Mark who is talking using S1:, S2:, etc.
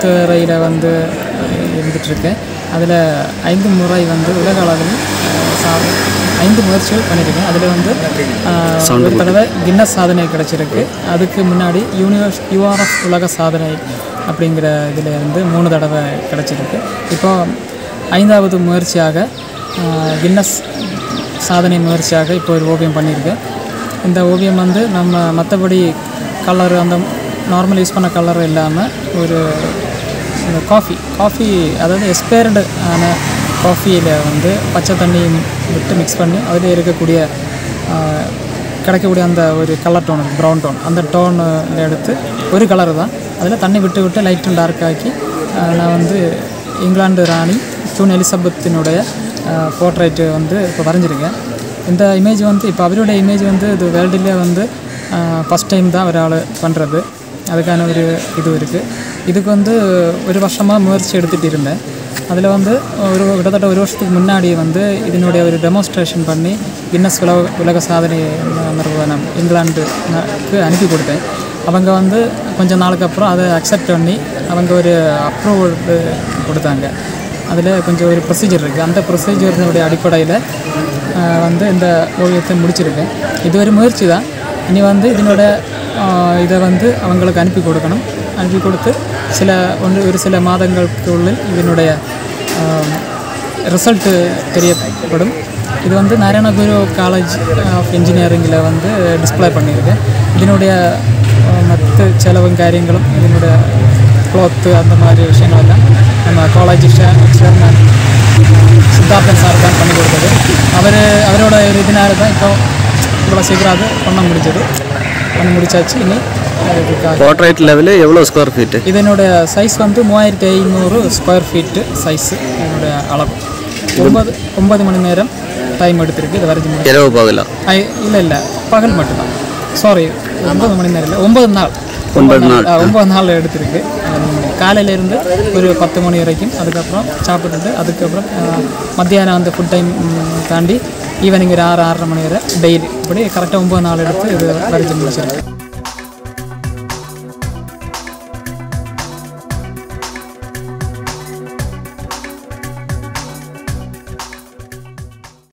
S1: துறையில் வந்து இருந்துகிட்ருக்கேன் அதில் ஐந்து முறை வந்து உலக அளவில் அஹ், சா ஐந்து முயற்சிகள் பண்ணியிருக்கேன் அதில் வந்து அஹ், ஒரு தடவை கின்னஸ் சாதனை கிடச்சிருக்கு அதுக்கு முன்னாடி யூனிவர்ஸ் யூஆர்எஃப் உலக சாதனை அப்படிங்கிற இதில் இருந்து மூணு தடவை கிடச்சிருக்கு இப்போ ஐந்தாவது முயற்சியாக அஹ், கின்னஸ் சாதனை முயற்சியாக இப்போ ஒரு ஓவியம் பண்ணியிருக்கேன் இந்த ஓவியம் வந்து நம்ம மற்றபடி கலர் அந்த நார்மல் யூஸ் பண்ண கலர் இல்லாமல் ஒரு இந்த காஃபி காஃபி அதாவது எக்ஸ்பயர்டு ஆன காஃபியில் வந்து பச்சை தண்ணி விட்டு மிக்ஸ் பண்ணி அதில் இருக்கக்கூடிய ஆஹ், கிடைக்கக்கூடிய அந்த ஒரு கலர் டோன் ப்ரௌன் டோன் அந்த டோனில் எடுத்து ஒரு கலர் தான் அதில் தண்ணி விட்டு விட்டு லைட் அண்ட் டார்க் ஆக்கி ஆஹ், நான் வந்து இங்கிலாந்து ராணி குவீன் எலிசபெத்தினுடைய போர்ட்ரேட்டு வந்து இப்போ வரைஞ்சிருக்கேன் இந்த இமேஜ் வந்து இப்போ அவருடைய இமேஜ் வந்து இது வேர்ல்டுலேயே வந்து ஃபஸ்ட் டைம் தான் ஒரு ஆள் பண்ணுறது அதுக்கான ஒரு இது இருக்குது இதுக்கு வந்து ஒரு வருஷமாக முயற்சி எடுத்துகிட்டு இருந்தேன் அதில் வந்து ஒரு கிட்டத்தட்ட ஒரு வருஷத்துக்கு முன்னாடி வந்து இதனுடைய ஒரு டெமோன்ஸ்ட்ரேஷன் பண்ணி கின்னஸ் உலக உலக சாதனை நிறுவனம் இங்கிலாந்துக்கு அனுப்பி கொடுத்தேன் அவங்க வந்து கொஞ்சம் நாளுக்கு அப்புறம் அதை அக்செப்ட் பண்ணி அவங்க ஒரு அப்ரூவல் கொடுத்தாங்க அதில் கொஞ்சம் ஒரு ப்ரொசீஜர் இருக்குது அந்த ப்ரொசீஜரினுடைய அடிப்படையில் ஆஹ், வந்து இந்த ஓவியத்தை முடிச்சிருக்கேன் இது ஒரு முயற்சி தான் இனி வந்து இதனோட ஆஹ், இதை வந்து அவங்களுக்கு அனுப்பி கொடுக்கணும் அனுப்பி கொடுத்து சில ஒன்று ஒரு சில மாதங்களுக்கு உள்ளில் இதனுடைய ரிசல்ட்டு தெரியப்படும் இது வந்து நாராயணகுரு காலேஜ் ஆஃப் இன்ஜினியரிங்கில் வந்து டிஸ்ப்ளே பண்ணியிருக்கேன் இதனுடைய மற்ற செலவும் காரியங்களும் இதனுடைய க்ளோத்து அந்த மாதிரி விஷயங்களெல்லாம் நம்ம காலேஜ் சேர்மன் சித்தார்த்தன் சார் தான் பண்ணி கொடுத்தது அவர் அவரோட ஒரு இதனால தான் இப்போ இவ்வளோ சீக்கிரம் அது பண்ண முடிஞ்சது பண்ணி முடிச்சாச்சு இனி இதுக்காக
S2: போர்ட்ரைட் லெவலு எவ்வளோ ஸ்கொயர் ஃபீட்டு
S1: இதனுடைய சைஸ் வந்து மூவாயிரத்தி ஐநூறு ஸ்கொயர் ஃபீட்டு சைஸு இதனுடைய அளவு ஒன்பது ஒன்பது மணி நேரம் டைம் எடுத்திருக்கு இது வரைஞ்சி முடியும்
S2: இரவு பகலா
S1: இல்லை இல்லை பகல் மட்டும்தான் சாரி ஒன்பது மணி நேரம் இல்லை ஒன்பது நாள்
S2: ஒன்பது நாள்.
S1: ஆ, ஒன்பது நாள் எடுத்திருக்கு காலையில இருந்து ஒரு பத்து மணி வரைக்கும் அதுக்கப்புறம் சாப்பிட்டுட்டு அதுக்கப்புறம் ஆ, மத்தியானம் அந்த ஃபுட் டைம் தாண்டி ஈவினிங் ஒரு ஆறு ஆறரை மணி வரை டெய்லி இப்படி கரெக்டாக ஒம்பது நாள் எடுத்து இது வரைஞ்சி முடிச்சிருக்கு